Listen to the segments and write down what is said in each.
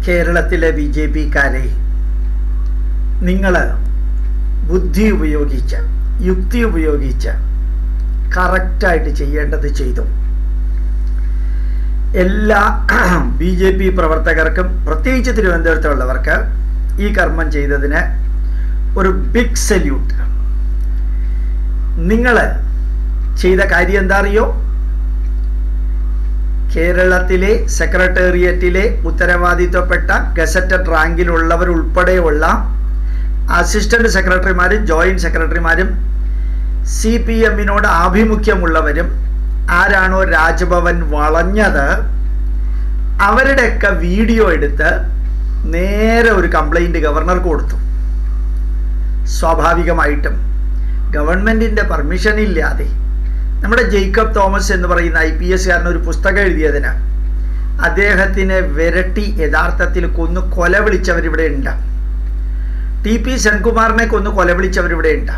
കേരളത്തിലെ B J പിക്കാരെ നിങ്ങൾ ബുദ്ധി ഉപയോഗിച്ച് യുക്തി ഉപയോഗിച്ച് കറക്റ്റായിട്ട് ചെയ്യേണ്ടത് ചെയ്തു എല്ലാ ബി ജെ പി പ്രവർത്തകർക്കും പ്രത്യേകിച്ച് തിരുവനന്തപുരത്തുള്ളവർക്ക് ഈ കർമ്മം ചെയ്തതിന് ഒരു ബിഗ് സല്യൂട്ട് നിങ്ങൾ ചെയ്ത കാര്യം എന്താ അറിയോ കേരളത്തിലെ സെക്രട്ടേറിയറ്റിലെ ഉത്തരവാദിത്വപ്പെട്ട ഗസറ്റഡ് റാങ്കിലുള്ളവരുൾപ്പെടെയുള്ള അസിസ്റ്റന്റ് സെക്രട്ടറിമാരും ജോയിന്റ് സെക്രട്ടറിമാരും സി പി എമ്മിനോട് ആഭിമുഖ്യമുള്ളവരും ആരാണോ രാജ്ഭവൻ വളഞ്ഞത് അവരുടെയൊക്കെ വീഡിയോ എടുത്ത് നേരെ ഒരു കംപ്ലൈൻറ്റ് ഗവർണർക്ക് കൊടുത്തു സ്വാഭാവികമായിട്ടും ഗവൺമെൻറ്റിൻ്റെ പെർമിഷൻ ഇല്ലാതെ നമ്മുടെ ജേക്കബ് തോമസ് എന്ന് പറയുന്ന ഐ പി എസ്കാരൻ ഒരു പുസ്തകം എഴുതിയതിന് അദ്ദേഹത്തിനെ വിരട്ടി യഥാർത്ഥത്തിൽ കൊന്നു കൊല വിളിച്ചവരിവിടെ ഉണ്ട് ടി പി സെൻകുമാറിനെ കൊന്നു കൊല വിളിച്ചവരിവിടെ ഉണ്ട്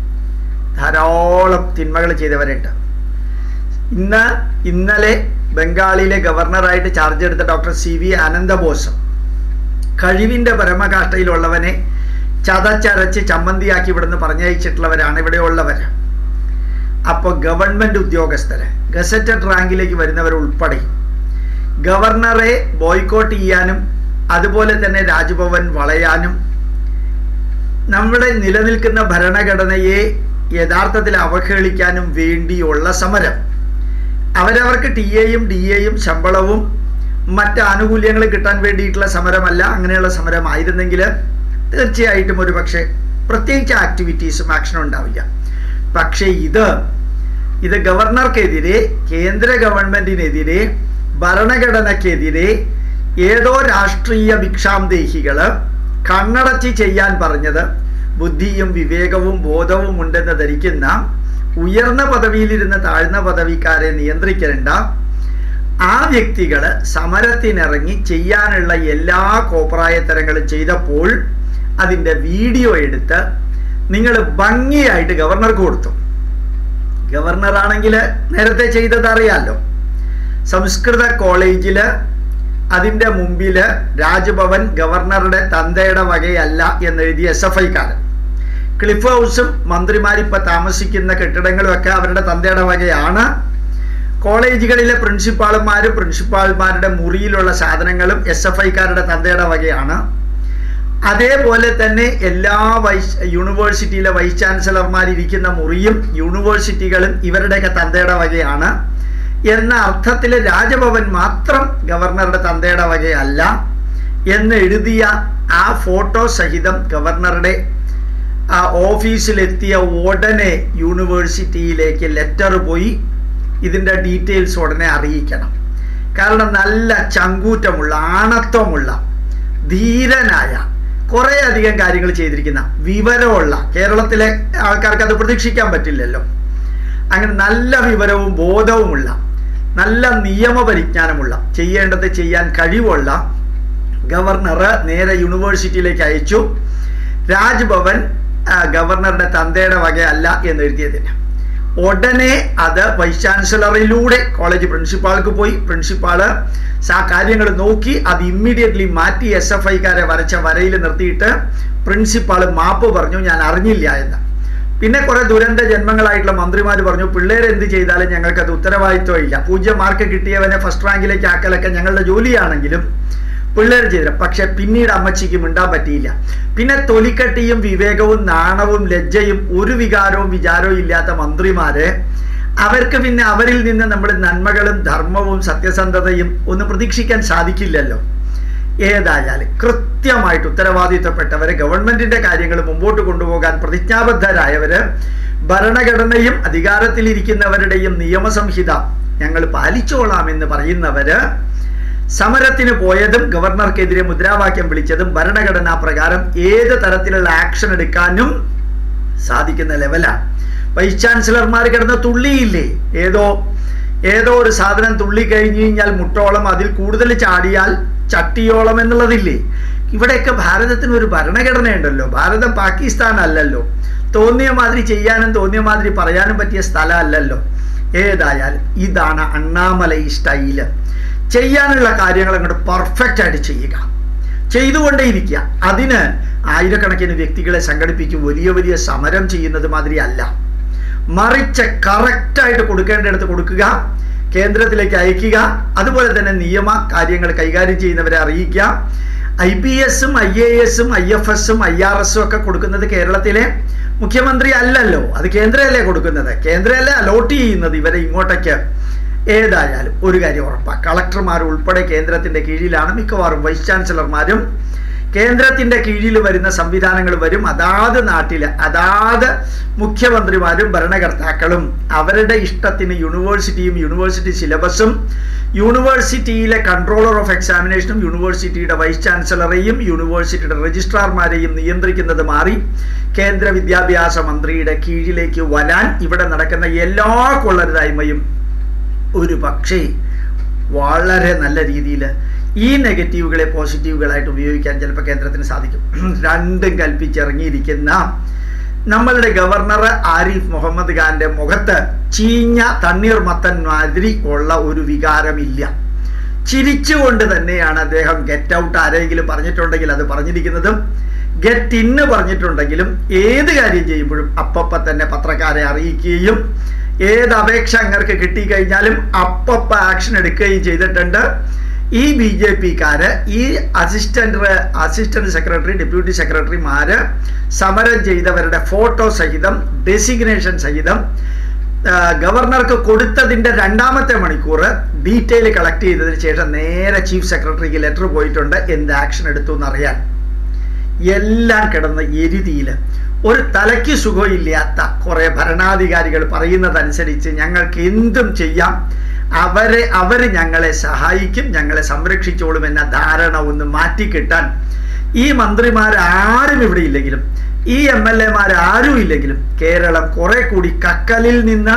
ധാരാളം തിന്മകൾ ചെയ്തവരുണ്ട് ഇന്ന് ഇന്നലെ ബംഗാളിലെ ഗവർണറായിട്ട് ചാർജ് എടുത്ത ഡോക്ടർ സി വി അനന്തബോസ് കഴിവിൻ്റെ പരമകാഷ്ടയിലുള്ളവനെ ചതച്ചരച്ച് ചമ്മന്തിയാക്കി ഇവിടുന്ന് പറഞ്ഞയച്ചിട്ടുള്ളവരാണ് ഇവിടെയുള്ളവർ അപ്പോൾ ഗവൺമെൻറ് ഉദ്യോഗസ്ഥര് ഗസറ്റഡ് റാങ്കിലേക്ക് വരുന്നവർ ഉൾപ്പെടെ ഗവർണറെ ബോയ്ക്കോട്ട് ചെയ്യാനും അതുപോലെ തന്നെ രാജ്ഭവൻ വളയാനും നമ്മുടെ നിലനിൽക്കുന്ന ഭരണഘടനയെ യഥാർത്ഥത്തിൽ അവഹേളിക്കാനും വേണ്ടിയുള്ള സമരം അവരവർക്ക് ടി എയും ഡി എയും ശമ്പളവും മറ്റ് ആനുകൂല്യങ്ങളും കിട്ടാൻ വേണ്ടിയിട്ടുള്ള സമരമല്ല അങ്ങനെയുള്ള സമരമായിരുന്നെങ്കിൽ തീർച്ചയായിട്ടും ഒരു പക്ഷേ പ്രത്യേകിച്ച് ആക്ടിവിറ്റീസും ആക്ഷനും ഉണ്ടാവില്ല പക്ഷേ ഇത് ഇത് ഗവർണർക്കെതിരെ കേന്ദ്ര ഗവൺമെന്റിനെതിരെ ഭരണഘടനയ്ക്കെതിരെ ഏതോ രാഷ്ട്രീയ ഭിക്ഷാന്തേഹികൾ കണ്ണടച്ച് ചെയ്യാൻ പറഞ്ഞത് ബുദ്ധിയും വിവേകവും ബോധവും ഉണ്ടെന്ന് ധരിക്കുന്ന ഉയർന്ന പദവിയിലിരുന്ന താഴ്ന്ന പദവിക്കാരെ നിയന്ത്രിക്കേണ്ട ആ വ്യക്തികൾ സമരത്തിനിറങ്ങി ചെയ്യാനുള്ള എല്ലാ കോപ്രായത്തരങ്ങളും ചെയ്തപ്പോൾ അതിൻ്റെ വീഡിയോ എടുത്ത് നിങ്ങൾ ഭംഗിയായിട്ട് ഗവർണർക്ക് കൊടുത്തു ഗവർണറാണെങ്കിൽ നേരത്തെ ചെയ്തത് അറിയാമല്ലോ സംസ്കൃത കോളേജിൽ അതിൻ്റെ മുമ്പിൽ രാജ്ഭവൻ ഗവർണറുടെ തന്തയുടെ വകയല്ല എന്നെഴുതിയ എസ് എഫ് ഐക്കാരൻ ക്ലിഫ് ഹൗസും മന്ത്രിമാരിപ്പോൾ താമസിക്കുന്ന കെട്ടിടങ്ങളും ഒക്കെ അവരുടെ തന്തയുടെ വകയാണ് കോളേജുകളിലെ പ്രിൻസിപ്പാൾമാരും പ്രിൻസിപ്പാൾമാരുടെ മുറിയിലുള്ള സാധനങ്ങളും എസ് എഫ് ഐക്കാരുടെ തന്തയുടെ വകയാണ് അതേപോലെ തന്നെ എല്ലാ വൈസ് യൂണിവേഴ്സിറ്റിയിലെ വൈസ് ചാൻസലർമാരിരിക്കുന്ന മുറിയും യൂണിവേഴ്സിറ്റികളും ഇവരുടെയൊക്കെ തന്തയുടെ വകയാണ് എന്ന അർത്ഥത്തിൽ രാജഭവൻ മാത്രം ഗവർണറുടെ തന്തയുടെ വകയല്ല എന്ന് എഴുതിയ ആ ഫോട്ടോ സഹിതം ഗവർണറുടെ ആ ഓഫീസിലെത്തിയ ഉടനെ യൂണിവേഴ്സിറ്റിയിലേക്ക് ലെറ്റർ പോയി ഇതിൻ്റെ ഡീറ്റെയിൽസ് ഉടനെ അറിയിക്കണം കാരണം നല്ല ചങ്കൂറ്റമുള്ള ആണത്വമുള്ള ധീരനായ കുറേ അധികം കാര്യങ്ങൾ ചെയ്തിരിക്കുന്ന വിവരമുള്ള കേരളത്തിലെ ആൾക്കാർക്ക് അത് പ്രതീക്ഷിക്കാൻ പറ്റില്ലല്ലോ അങ്ങനെ നല്ല വിവരവും ബോധവുമുള്ള നല്ല നിയമപരിജ്ഞാനമുള്ള ചെയ്യേണ്ടത് ചെയ്യാൻ കഴിവുള്ള ഗവർണർ നേരെ യൂണിവേഴ്സിറ്റിയിലേക്ക് അയച്ചു രാജ്ഭവൻ ഗവർണറുടെ തന്തയുടെ വകയല്ല എന്ന് എഴുതിയതിന് ഉടനെ അത് വൈസ് ചാൻസലറിലൂടെ കോളേജ് പ്രിൻസിപ്പാൾക്ക് പോയി പ്രിൻസിപ്പാള് ആ കാര്യങ്ങൾ നോക്കി അത് ഇമ്മീഡിയറ്റ്ലി മാറ്റി എസ് എഫ് ഐക്കാരെ വരച്ച വരയിൽ നിർത്തിയിട്ട് പ്രിൻസിപ്പാൾ മാപ്പ് പറഞ്ഞു ഞാൻ അറിഞ്ഞില്ല എന്ന് പിന്നെ കുറെ ദുരന്ത ജന്മങ്ങളായിട്ടുള്ള മന്ത്രിമാർ പറഞ്ഞു പിള്ളേർ എന്ത് ചെയ്താലും ഞങ്ങൾക്ക് അത് ഉത്തരവാദിത്വം ഇല്ല പൂജ്യം മാർക്ക് കിട്ടിയവനെ ഫസ്റ്റ് റാങ്കിലേക്ക് ആക്കലൊക്കെ ഞങ്ങളുടെ ജോലിയാണെങ്കിലും പിള്ളേർ ചെയ്തില്ല പക്ഷെ പിന്നീട് അമ്മച്ചിക്ക് മിണ്ടാൻ പറ്റിയില്ല പിന്നെ തൊലിക്കട്ടിയും വിവേകവും നാണവും ലജ്ജയും ഒരു വികാരവും വിചാരവും ഇല്ലാത്ത മന്ത്രിമാര് അവർക്ക് പിന്നെ അവരിൽ നിന്ന് നമ്മൾ നന്മകളും ധർമ്മവും സത്യസന്ധതയും ഒന്നും പ്രതീക്ഷിക്കാൻ സാധിക്കില്ലല്ലോ ഏതായാലും കൃത്യമായിട്ട് ഉത്തരവാദിത്വപ്പെട്ടവര് ഗവൺമെന്റിന്റെ കാര്യങ്ങൾ മുമ്പോട്ട് കൊണ്ടുപോകാൻ പ്രതിജ്ഞാബദ്ധരായവര് ഭരണഘടനയും അധികാരത്തിലിരിക്കുന്നവരുടെയും നിയമസംഹിത ഞങ്ങൾ പാലിച്ചോളാം എന്ന് പറയുന്നവര് സമരത്തിന് പോയതും ഗവർണർക്കെതിരെ മുദ്രാവാക്യം വിളിച്ചതും ഭരണഘടനാ പ്രകാരം ഏത് തരത്തിലുള്ള ആക്ഷൻ എടുക്കാനും സാധിക്കുന്ന ലെവലാണ് വൈസ് ചാൻസലർമാർ കിടന്ന തുള്ളിയില്ലേ ഏതോ ഏതോ ഒരു സാധനം തുള്ളി കഴിഞ്ഞു കഴിഞ്ഞാൽ മുട്ടോളം അതിൽ കൂടുതൽ ചാടിയാൽ ചട്ടിയോളം എന്നുള്ളതില്ലേ ഇവിടെയൊക്കെ ഭാരതത്തിന് ഒരു ഭരണഘടനയുണ്ടല്ലോ ഭാരതം പാകിസ്ഥാൻ അല്ലല്ലോ തോന്നിയ മാതിരി ചെയ്യാനും തോന്നിയ മാതിരി പറയാനും പറ്റിയ സ്ഥലമല്ലല്ലോ ഏതായാലും ഇതാണ് അണ്ണാമലൈ സ്റ്റൈല് ചെയ്യാനുള്ള കാര്യങ്ങൾ അങ്ങോട്ട് പെർഫെക്റ്റ് ആയിട്ട് ചെയ്യുക ചെയ്തുകൊണ്ടേയിരിക്കുക അതിന് ആയിരക്കണക്കിന് വ്യക്തികളെ സംഘടിപ്പിക്കും വലിയ വലിയ സമരം ചെയ്യുന്നത് മാതിരി അല്ല മറിച്ച് കറക്റ്റായിട്ട് കൊടുക്കേണ്ടടുത്ത് കൊടുക്കുക കേന്ദ്രത്തിലേക്ക് അയക്കുക അതുപോലെ തന്നെ നിയമ കാര്യങ്ങൾ കൈകാര്യം ചെയ്യുന്നവരെ അറിയിക്കുക ഐ പി എസും ഐ എ എസും ഐ എഫ് എസും ഐ ആർ എസും ഒക്കെ കൊടുക്കുന്നത് കേരളത്തിലെ മുഖ്യമന്ത്രി അല്ലല്ലോ അത് കേന്ദ്രമല്ലേ കൊടുക്കുന്നത് കേന്ദ്രമല്ലേ അലോട്ട് ചെയ്യുന്നത് ഇവരെ ഇങ്ങോട്ടേക്ക് ഏതായാലും ഒരു കാര്യം ഉറപ്പാണ് കളക്ടർമാർ ഉൾപ്പെടെ കേന്ദ്രത്തിന്റെ കീഴിലാണ് മിക്കവാറും വൈസ് ചാൻസലർമാരും കേന്ദ്രത്തിന്റെ കീഴിൽ വരുന്ന സംവിധാനങ്ങൾ വരും അതാത് നാട്ടിലെ അതാത് മുഖ്യമന്ത്രിമാരും ഭരണകർത്താക്കളും അവരുടെ ഇഷ്ടത്തിന് യൂണിവേഴ്സിറ്റിയും യൂണിവേഴ്സിറ്റി സിലബസും യൂണിവേഴ്സിറ്റിയിലെ കൺട്രോളർ ഓഫ് എക്സാമിനേഷനും യൂണിവേഴ്സിറ്റിയുടെ വൈസ് ചാൻസലറെയും യൂണിവേഴ്സിറ്റിയുടെ രജിസ്ട്രാർമാരെയും നിയന്ത്രിക്കുന്നത് മാറി കേന്ദ്ര വിദ്യാഭ്യാസ മന്ത്രിയുടെ കീഴിലേക്ക് വരാൻ ഇവിടെ നടക്കുന്ന എല്ലാ കൊള്ളരുതായ്മയും ഒരു പക്ഷേ വളരെ നല്ല രീതിയിൽ ഈ നെഗറ്റീവുകളെ പോസിറ്റീവുകളായിട്ട് ഉപയോഗിക്കാൻ ചിലപ്പോൾ കേന്ദ്രത്തിന് സാധിക്കും രണ്ടും കൽപ്പിച്ചിറങ്ങിയിരിക്കുന്ന നമ്മളുടെ ഗവർണർ ആരിഫ് മുഹമ്മദ് ഖാന്റെ മുഖത്ത് ചീഞ്ഞ തണ്ണീർമത്തൻ മാതിരി ഉള്ള ഒരു വികാരമില്ല ചിരിച്ചുകൊണ്ട് തന്നെയാണ് അദ്ദേഹം ഗെറ്റ് ഔട്ട് ആരെങ്കിലും പറഞ്ഞിട്ടുണ്ടെങ്കിൽ അത് പറഞ്ഞിരിക്കുന്നതും ഗെറ്റ് ഇന്ന് പറഞ്ഞിട്ടുണ്ടെങ്കിലും ഏത് കാര്യം ചെയ്യുമ്പോഴും അപ്പപ്പം തന്നെ പത്രക്കാരെ അറിയിക്കുകയും ഏത് അപേക്ഷ അങ്ങർക്ക് കിട്ടിക്കഴിഞ്ഞാലും അപ്പപ്പ ആക്ഷൻ എടുക്കുകയും ചെയ്തിട്ടുണ്ട് ഈ ബി ജെ പിക്കാര് ഈ അസിസ്റ്റന്റ് അസിസ്റ്റന്റ് സെക്രട്ടറി ഡെപ്യൂട്ടി സെക്രട്ടറിമാര് സമരം ചെയ്തവരുടെ ഫോട്ടോ സഹിതം ഡെസിഗ്നേഷൻ സഹിതം ഗവർണർക്ക് കൊടുത്തതിന്റെ രണ്ടാമത്തെ മണിക്കൂർ ഡീറ്റെയിൽ കളക്ട് ചെയ്തതിന് ശേഷം നേരെ ചീഫ് സെക്രട്ടറിക്ക് ലെറ്റർ പോയിട്ടുണ്ട് എന്ത് ആക്ഷൻ എടുത്തു എന്നറിയാൻ എല്ലാം കിടന്ന എരുതിയിൽ ഒരു തലയ്ക്ക് സുഖമില്ലാത്ത കുറെ ഭരണാധികാരികൾ പറയുന്നതനുസരിച്ച് ഞങ്ങൾക്ക് എന്തും ചെയ്യാം അവരെ അവർ ഞങ്ങളെ സഹായിക്കും ഞങ്ങളെ സംരക്ഷിച്ചോളും എന്ന ധാരണ ഒന്ന് മാറ്റിക്കിട്ടാൻ ഈ മന്ത്രിമാരാരും ഇവിടെ ഇല്ലെങ്കിലും ഈ എം എൽ എമാരാരും ഇല്ലെങ്കിലും കേരളം കുറെ കൂടി കക്കലിൽ നിന്ന്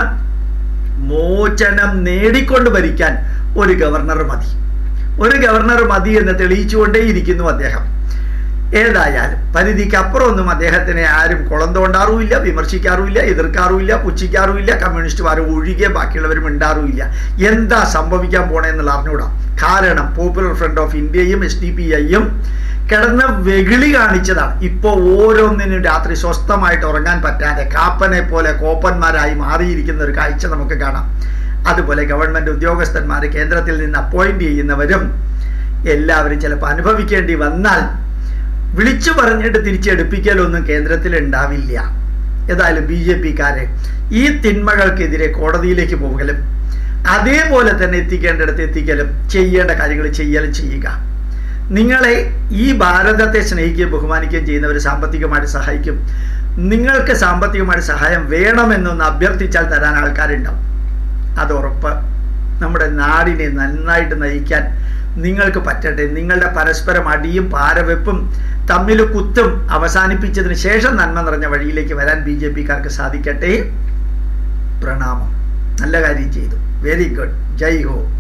മോചനം നേടിക്കൊണ്ട് ഭരിക്കാൻ ഒരു ഗവർണർ മതി ഒരു ഗവർണർ മതി എന്ന് തെളിയിച്ചുകൊണ്ടേയിരിക്കുന്നു അദ്ദേഹം ഏതായാലും പരിധിക്ക് അപ്പുറമൊന്നും അദ്ദേഹത്തിനെ ആരും കുളം തോണ്ടാറുമില്ല വിമർശിക്കാറുമില്ല എതിർക്കാറുമില്ല പുച്ഛിക്കാറുമില്ല കമ്മ്യൂണിസ്റ്റുകാർ ഒഴികെ ബാക്കിയുള്ളവരും മിണ്ടാറുമില്ല എന്താ സംഭവിക്കാൻ പോണേന്നുള്ള അറിഞ്ഞൂടാ കാരണം പോപ്പുലർ ഫ്രണ്ട് ഓഫ് ഇന്ത്യയും എസ് ഡി പി ഐയും കിടന്ന് വെകിളി കാണിച്ചതാണ് ഇപ്പോൾ ഓരോന്നിനും രാത്രി സ്വസ്ഥമായിട്ട് ഉറങ്ങാൻ പറ്റാതെ കാപ്പനെ പോലെ കോപ്പന്മാരായി മാറിയിരിക്കുന്ന ഒരു കാഴ്ച നമുക്ക് കാണാം അതുപോലെ ഗവൺമെന്റ് ഉദ്യോഗസ്ഥന്മാർ കേന്ദ്രത്തിൽ നിന്ന് അപ്പോയിന്റ് ചെയ്യുന്നവരും എല്ലാവരും ചിലപ്പോൾ അനുഭവിക്കേണ്ടി വന്നാൽ വിളിച്ചു പറഞ്ഞിട്ട് തിരിച്ചെടുപ്പിക്കലൊന്നും കേന്ദ്രത്തിൽ ഉണ്ടാവില്ല ഏതായാലും ബി ജെ പിക്കാരെ ഈ തിന്മകൾക്കെതിരെ കോടതിയിലേക്ക് പോകലും അതേപോലെ തന്നെ എത്തിക്കേണ്ടിടത്ത് എത്തിക്കലും ചെയ്യേണ്ട കാര്യങ്ങൾ ചെയ്യലും ചെയ്യുക നിങ്ങളെ ഈ ഭാരതത്തെ സ്നേഹിക്കുകയും ബഹുമാനിക്കുകയും ചെയ്യുന്നവർ സാമ്പത്തികമായിട്ട് സഹായിക്കും നിങ്ങൾക്ക് സാമ്പത്തികമായിട്ട് സഹായം വേണമെന്നൊന്ന് അഭ്യർത്ഥിച്ചാൽ തരാൻ ആൾക്കാരുണ്ടാവും അത് ഉറപ്പ് നമ്മുടെ നാടിനെ നന്നായിട്ട് നയിക്കാൻ നിങ്ങൾക്ക് പറ്റട്ടെ നിങ്ങളുടെ പരസ്പരം അടിയും പാരവെപ്പും തമ്മിൽ കുത്തും അവസാനിപ്പിച്ചതിന് ശേഷം നന്മ നിറഞ്ഞ വഴിയിലേക്ക് വരാൻ ബി ജെ പിക്കാർക്ക് സാധിക്കട്ടെ പ്രണാമം നല്ല കാര്യം ചെയ്തു വെരി ഗുഡ് ജയ് ഹോ